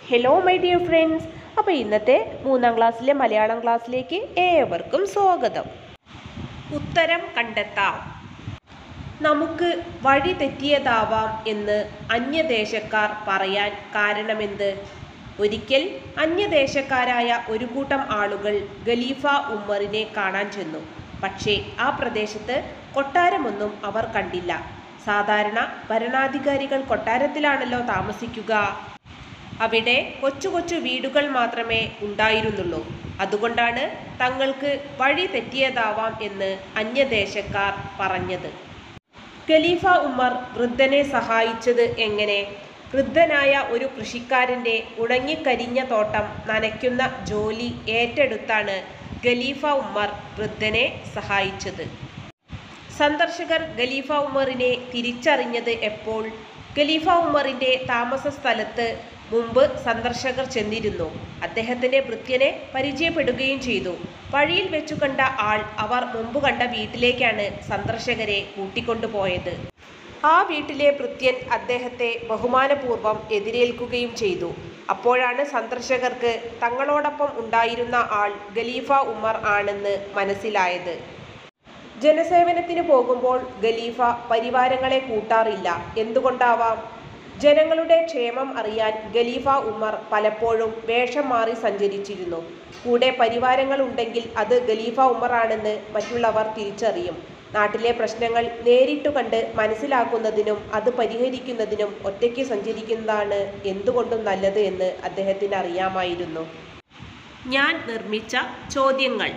hello my dear friends അപ്പോൾ ഇന്നത്തെ മൂന്നാം ക്ലാസ്സിലെ മലയാളം ക്ലാസ്സിലേക്ക് ഏവർക്കും സ്വാഗതം ഉത്തരം കണ്ടെത്താം നമുക്ക് വഴി തെറ്റിയതാവാം എന്ന് അന്യദേശക്കാർ പറയാൻ കാരണമെന്ത് ഒരിക്കൽ അന്യദേശക്കാരായ ഒരു കൂട്ടം ആളുകൾ ഖലീഫ ഉമ്മറിനെ കാണാൻ ചെന്നു പക്ഷേ ആ പ്രദേശത്ത് കൊട്ടാരമൊന്നും അവർ കണ്ടില്ല സാധാരണ ഭരണാധികാരികൾ കൊട്ടാരത്തിലാണല്ലോ താമസിക്കുക അവിടെ കൊച്ചു കൊച്ചു വീടുകൾ മാത്രമേ ഉണ്ടായിരുന്നുള്ളൂ അതുകൊണ്ടാണ് തങ്ങൾക്ക് വഴി തെറ്റിയതാവാം എന്ന് അന്യദേശക്കാർ പറഞ്ഞത് ഖലീഫ ഉമ്മർ വൃദ്ധനെ സഹായിച്ചത് എങ്ങനെ വൃദ്ധനായ ഒരു കൃഷിക്കാരൻ്റെ ഉണങ്ങിക്കരിഞ്ഞ തോട്ടം നനയ്ക്കുന്ന ജോലി ഏറ്റെടുത്താണ് ഖലീഫ ഉമ്മർ വൃദ്ധനെ സഹായിച്ചത് സന്ദർശകർ ഖലീഫ ഉമറിനെ തിരിച്ചറിഞ്ഞത് എപ്പോൾ ഖലീഫ ഉമറിന്റെ താമസ സ്ഥലത്ത് മുമ്പ് സന്ദർശകർ ചെന്നിരുന്നു അദ്ദേഹത്തിന്റെ ഭൃത്യനെ പരിചയപ്പെടുകയും ചെയ്തു വഴിയിൽ വെച്ചു കണ്ട ആൾ അവർ മുമ്പ് കണ്ട വീട്ടിലേക്കാണ് സന്ദർശകരെ കൂട്ടിക്കൊണ്ടുപോയത് ആ വീട്ടിലെ ഭൃത്യൻ അദ്ദേഹത്തെ ബഹുമാനപൂർവ്വം എതിരേൽക്കുകയും ചെയ്തു അപ്പോഴാണ് സന്ദർശകർക്ക് തങ്ങളോടൊപ്പം ഉണ്ടായിരുന്ന ആൾ ഖലീഫ ഉമർ ആണെന്ന് മനസ്സിലായത് ജനസേവനത്തിന് പോകുമ്പോൾ ഖലീഫ പരിവാരങ്ങളെ കൂട്ടാറില്ല എന്തുകൊണ്ടാവാം ജനങ്ങളുടെ ക്ഷേമം അറിയാൻ ഖലീഫ ഉമർ പലപ്പോഴും വേഷം മാറി സഞ്ചരിച്ചിരുന്നു കൂടെ പരിവാരങ്ങൾ ഉണ്ടെങ്കിൽ അത് ഖലീഫ ഉമറാണെന്ന് മറ്റുള്ളവർ തിരിച്ചറിയും നാട്ടിലെ പ്രശ്നങ്ങൾ നേരിട്ടു കണ്ട് മനസ്സിലാക്കുന്നതിനും അത് പരിഹരിക്കുന്നതിനും ഒറ്റയ്ക്ക് സഞ്ചരിക്കുന്നതാണ് എന്തുകൊണ്ടും നല്ലത് എന്ന് അദ്ദേഹത്തിന് അറിയാമായിരുന്നു ഞാൻ നിർമ്മിച്ച ചോദ്യങ്ങൾ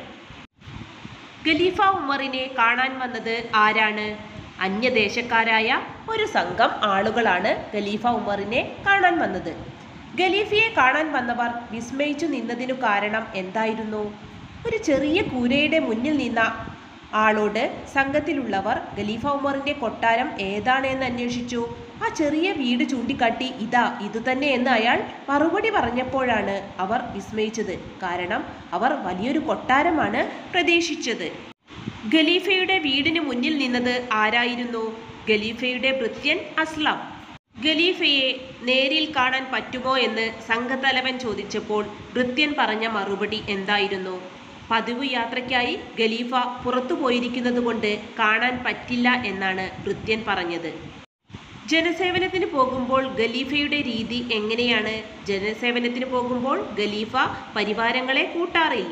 ഖലീഫ ഉമറിനെ കാണാൻ വന്നത് ആരാണ് അന്യദേശക്കാരായ ഒരു സംഘം ആളുകളാണ് ഖലീഫ ഉമറിനെ കാണാൻ വന്നത് ഖലീഫയെ കാണാൻ വന്നവർ വിസ്മയിച്ചു നിന്നതിനു കാരണം എന്തായിരുന്നു ഒരു ചെറിയ കൂരയുടെ മുന്നിൽ നിന്ന ആളോട് സംഘത്തിലുള്ളവർ ഖലീഫ ഉമറിന്റെ കൊട്ടാരം ഏതാണെന്ന് അന്വേഷിച്ചു ആ ചെറിയ വീട് ചൂണ്ടിക്കാട്ടി ഇതാ ഇതുതന്നെ എന്ന് അയാൾ മറുപടി പറഞ്ഞപ്പോഴാണ് അവർ വിസ്മയിച്ചത് കാരണം അവർ വലിയൊരു കൊട്ടാരമാണ് പ്രതീക്ഷിച്ചത് ഖലീഫയുടെ വീടിന് മുന്നിൽ നിന്നത് ആരായിരുന്നു ഖലീഫയുടെ ഭൃത്യൻ അസ്ലാം ഖലീഫയെ നേരിൽ കാണാൻ പറ്റുമോ എന്ന് സംഘത്തലവൻ ചോദിച്ചപ്പോൾ ഭൃത്യൻ പറഞ്ഞ മറുപടി എന്തായിരുന്നു പതിവ് യാത്രയ്ക്കായി ഖലീഫ പുറത്തു പോയിരിക്കുന്നത് കൊണ്ട് കാണാൻ പറ്റില്ല എന്നാണ് ഭൃത്യൻ പറഞ്ഞത് ജനസേവനത്തിന് പോകുമ്പോൾ ഖലീഫയുടെ രീതി എങ്ങനെയാണ് ജനസേവനത്തിന് പോകുമ്പോൾ ഖലീഫ പരിവാരങ്ങളെ കൂട്ടാറില്ല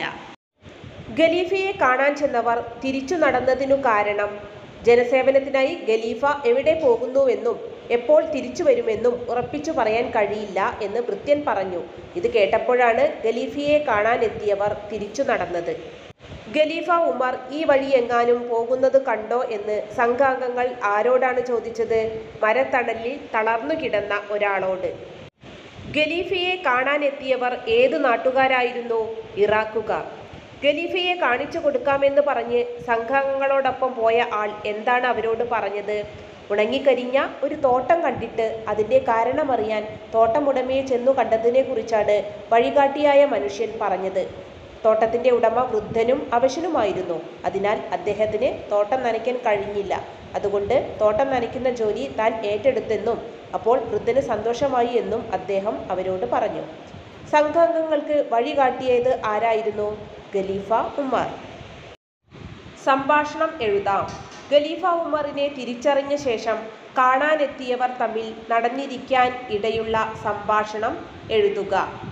ഖലീഫയെ കാണാൻ ചെന്നവർ തിരിച്ചു നടന്നതിനു കാരണം ജനസേവനത്തിനായി ഖലീഫ എവിടെ പോകുന്നുവെന്നും എപ്പോൾ തിരിച്ചു വരുമെന്നും ഉറപ്പിച്ചു പറയാൻ കഴിയില്ല എന്ന് ഭൃത്യൻ പറഞ്ഞു ഇത് കേട്ടപ്പോഴാണ് ഖലീഫയെ കാണാനെത്തിയവർ തിരിച്ചു നടന്നത് ഖലീഫ ഉമർ ഈ വഴി എങ്ങാനും പോകുന്നത് കണ്ടോ എന്ന് സംഘാംഗങ്ങൾ ആരോടാണ് ചോദിച്ചത് മരത്തണലിൽ തളർന്നു കിടന്ന ഒരാളോട് ഖലീഫയെ കാണാനെത്തിയവർ ഏതു നാട്ടുകാരായിരുന്നു ഇറാഖുകാർ ഖലീഫയെ കാണിച്ചു കൊടുക്കാമെന്ന് പറഞ്ഞ് സംഘാംഗങ്ങളോടൊപ്പം പോയ ആൾ എന്താണ് അവരോട് പറഞ്ഞത് ഉണങ്ങിക്കരിഞ്ഞ ഒരു തോട്ടം കണ്ടിട്ട് അതിൻ്റെ കാരണമറിയാൻ തോട്ടമുടമയെ ചെന്നു കണ്ടതിനെ കുറിച്ചാണ് വഴികാട്ടിയായ മനുഷ്യൻ പറഞ്ഞത് തോട്ടത്തിന്റെ ഉടമ വൃദ്ധനും അവശനുമായിരുന്നു അതിനാൽ അദ്ദേഹത്തിന് തോട്ടം നനയ്ക്കാൻ കഴിഞ്ഞില്ല അതുകൊണ്ട് തോട്ടം നനയ്ക്കുന്ന ജോലി താൻ ഏറ്റെടുത്തെന്നും അപ്പോൾ വൃദ്ധന് സന്തോഷമായി എന്നും അദ്ദേഹം അവരോട് പറഞ്ഞു സംഘാംഗങ്ങൾക്ക് വഴി കാട്ടിയത് ആരായിരുന്നു ഖലീഫ ഉമർ സംഭാഷണം എഴുതാം ഖലീഫ ഉമറിനെ തിരിച്ചറിഞ്ഞ ശേഷം കാണാനെത്തിയവർ തമ്മിൽ നടന്നിരിക്കാൻ ഇടയുള്ള സംഭാഷണം എഴുതുക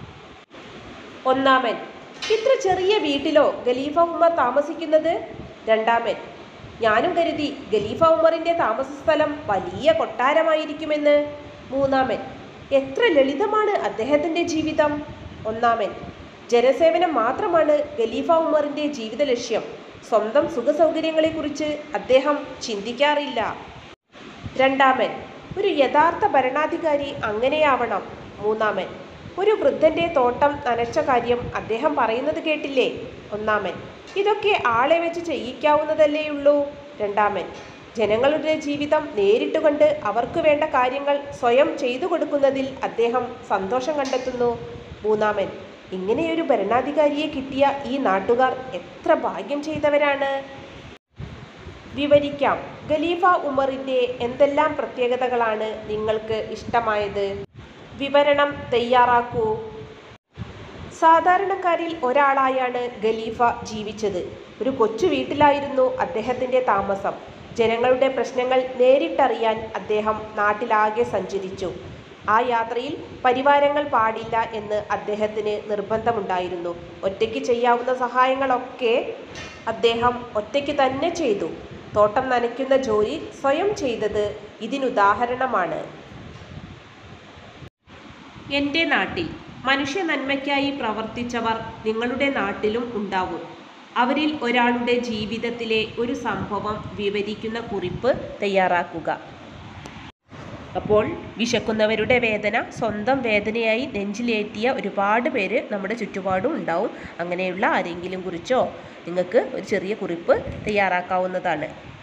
ഒന്നാമൻ ഇത്ര ചെറിയ വീട്ടിലോ ഖലീഫ ഉമർ താമസിക്കുന്നത് രണ്ടാമൻ ഞാനും കരുതി ഖലീഫ ഉമറിന്റെ താമസ സ്ഥലം വലിയ കൊട്ടാരമായിരിക്കുമെന്ന് മൂന്നാമൻ എത്ര ലളിതമാണ് അദ്ദേഹത്തിന്റെ ജീവിതം ഒന്നാമൻ ജനസേവനം മാത്രമാണ് ഖലീഫ ഉമറിന്റെ ജീവിത ലക്ഷ്യം സ്വന്തം സുഖസൗകര്യങ്ങളെക്കുറിച്ച് അദ്ദേഹം ചിന്തിക്കാറില്ല രണ്ടാമൻ ഒരു യഥാർത്ഥ ഭരണാധികാരി അങ്ങനെയാവണം മൂന്നാമൻ ഒരു വൃദ്ധന്റെ തോട്ടം നനച്ച കാര്യം അദ്ദേഹം പറയുന്നത് കേട്ടില്ലേ ഒന്നാമൻ ഇതൊക്കെ ആളെ വെച്ച് ചെയ്യിക്കാവുന്നതല്ലേയുള്ളൂ രണ്ടാമൻ ജനങ്ങളുടെ ജീവിതം നേരിട്ട് കണ്ട് അവർക്ക് വേണ്ട കാര്യങ്ങൾ സ്വയം ചെയ്തു കൊടുക്കുന്നതിൽ അദ്ദേഹം സന്തോഷം കണ്ടെത്തുന്നു മൂന്നാമൻ ഇങ്ങനെയൊരു ഭരണാധികാരിയെ കിട്ടിയ ഈ നാട്ടുകാർ എത്ര ഭാഗ്യം ചെയ്തവരാണ് വിവരിക്കാം ഖലീഫ ഉമറിൻ്റെ എന്തെല്ലാം പ്രത്യേകതകളാണ് നിങ്ങൾക്ക് ഇഷ്ടമായത് വിവരണം തയ്യാറാക്കൂ സാധാരണക്കാരിൽ ഒരാളായാണ് ഖലീഫ ജീവിച്ചത് ഒരു കൊച്ചു വീട്ടിലായിരുന്നു അദ്ദേഹത്തിൻ്റെ താമസം ജനങ്ങളുടെ പ്രശ്നങ്ങൾ നേരിട്ടറിയാൻ അദ്ദേഹം നാട്ടിലാകെ സഞ്ചരിച്ചു ആ യാത്രയിൽ പരിവാരങ്ങൾ പാടില്ല എന്ന് അദ്ദേഹത്തിന് നിർബന്ധമുണ്ടായിരുന്നു ഒറ്റയ്ക്ക് ചെയ്യാവുന്ന സഹായങ്ങളൊക്കെ അദ്ദേഹം ഒറ്റയ്ക്ക് തന്നെ ചെയ്തു തോട്ടം നനയ്ക്കുന്ന ജോലി സ്വയം ചെയ്തത് ഇതിനുദാഹരണമാണ് എൻ്റെ നാട്ടിൽ മനുഷ്യ നന്മയ്ക്കായി പ്രവർത്തിച്ചവർ നിങ്ങളുടെ നാട്ടിലും ഉണ്ടാവും അവരിൽ ഒരാളുടെ ജീവിതത്തിലെ ഒരു സംഭവം വിവരിക്കുന്ന കുറിപ്പ് തയ്യാറാക്കുക അപ്പോൾ വിശക്കുന്നവരുടെ വേദന സ്വന്തം വേദനയായി നെഞ്ചിലേറ്റിയ ഒരുപാട് പേര് നമ്മുടെ ചുറ്റുപാടും ഉണ്ടാവും അങ്ങനെയുള്ള ആരെങ്കിലും കുറിച്ചോ നിങ്ങൾക്ക് ഒരു ചെറിയ കുറിപ്പ് തയ്യാറാക്കാവുന്നതാണ്